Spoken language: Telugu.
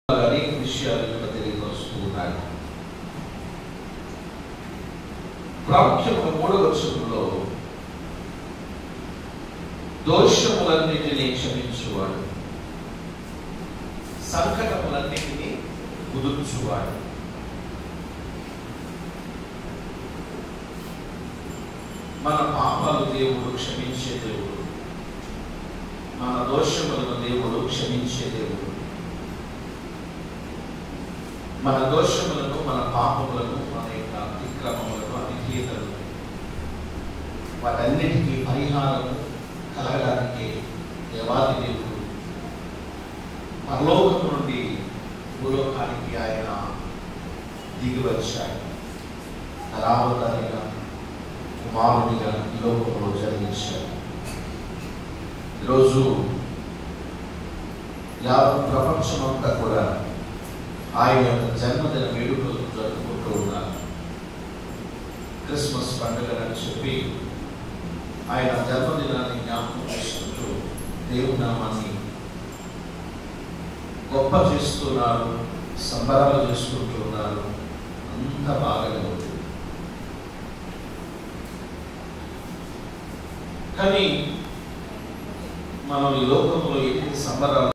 అనేక విషయాలు ఇక్కడ తెలియపరుస్తూ ఉన్నాయి ప్రాముఖ్యంగా మూడవ వచనంలో దోషములన్నిటినీ క్షమించువాడు సంకటములన్నిటినీ కుదుర్చువాడు మన పాపాలు దేవుడు క్షమించే దేవుడు మన దోషములను దేవుడు క్షమించే దేవుడు మన దోషములను మన పాపములను మన యొక్క అతిక్రమములను అవిధేయతలను వాటన్నిటికీ పరిహారము కలగడానికి దేవాది దేవుడు పరలోకం నుండి భూలోకానికి ఆయన దిగి వచ్చాడు నరావతారిగా కుమారుడిగా ఈ లోకంలో జన్మించాడు ఈరోజు యావత్ ప్రపంచమంతా కూడా ఆయన యొక్క జన్మదిన వేడుకలు జరుపుకుంటూ ఉన్నారు క్రిస్మస్ పండుగని చెప్పి ఆయన జన్మదినాన్ని జ్ఞాపకం చేసుకుంటూ దేవుని నామాన్ని గొప్ప చేస్తున్నారు సంబరాలు చేసుకుంటూ ఉన్నారు అంత బాగానే ఉంది కానీ మనం ఈ లోకంలో ఎన్ని సంబరాలు